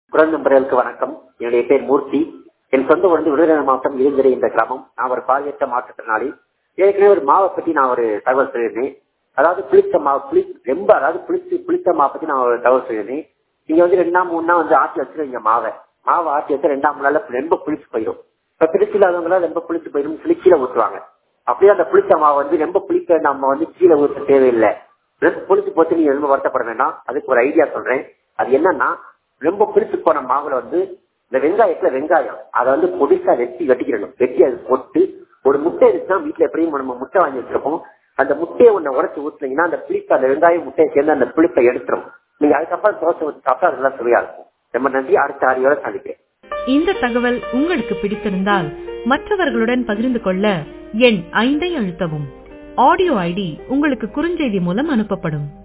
குரல் நண்பர்களுக்கு வணக்கம் என்னுடைய பேர் மூர்த்தி என் சொந்த ஊர் வந்து விருதுநகர் மாவட்டம் இருந்தரை என்ற கிராமம் நான் ஒரு பார்வையற்ற மாற்றுத்திறனாளி ஏற்கனவே ஒரு மாவை பற்றி நான் ஒரு தகவல் சொல்லியிருந்தேன் அதாவது புளித்த மாவு புளி ரொம்ப அதாவது புளிச்சு புளித்த மாவை பற்றி நான் ஒரு தகவல் சொல்லியிருந்தேன் நீங்க வந்து ரெண்டாம் மூணு நாள் வந்து ஆட்டி வச்சிருவீங்க மாவை மாவை ஆட்டி வச்சு ரெண்டாம் நாள்ல ரொம்ப புளிச்சு போயிடும் இப்ப பிடிச்சு இல்லாதவங்க ரொம்ப புளிச்சு போயிடும் சொல்லி கீழே ஊற்றுவாங்க அப்படியே அந்த புளித்த மாவை வந்து ரொம்ப புளிக்க நம்ம வந்து கீழே ஊற்ற தேவையில்லை ரொம்ப புளிச்சு போச்சு நீங்க ரொம்ப வருத்தப்பட வேண்டாம் அதுக்கு ஒரு ஐடியா சொல்றேன் அது என்னன்னா ரொம்ப புளிச்சு போன மாவுல வந்து இந்த வெங்காயத்துல வெங்காயம் அதை வந்து பொடிசா வெட்டி வெட்டிக்கிறணும் வெட்டி அது போட்டு ஒரு முட்டை இருந்துச்சுன்னா வீட்டுல எப்படியும் நம்ம முட்டை வாங்கி வச்சிருப்போம் அந்த முட்டையை ஒண்ணு உடச்சு ஊத்துனீங்கன்னா அந்த புளிப்பு அந்த வெங்காயம் முட்டையை சேர்ந்து அந்த புளிப்பை எடுத்துரும் நீங்க அதுக்கப்புறம் தோசை ஊற்றி சாப்பிட்டா அதெல்லாம் சுவையா இருக்கும் ரொம்ப நன்றி அடுத்த ஆடியோட சந்திக்கிறேன் இந்த தகவல் உங்களுக்கு பிடித்திருந்தால் மற்றவர்களுடன் பகிர்ந்து கொள்ள எண் ஐந்தை அழுத்தவும் ஆடியோ ஐடி உங்களுக்கு குறுஞ்செய்தி மூலம் அனுப்பப்படும்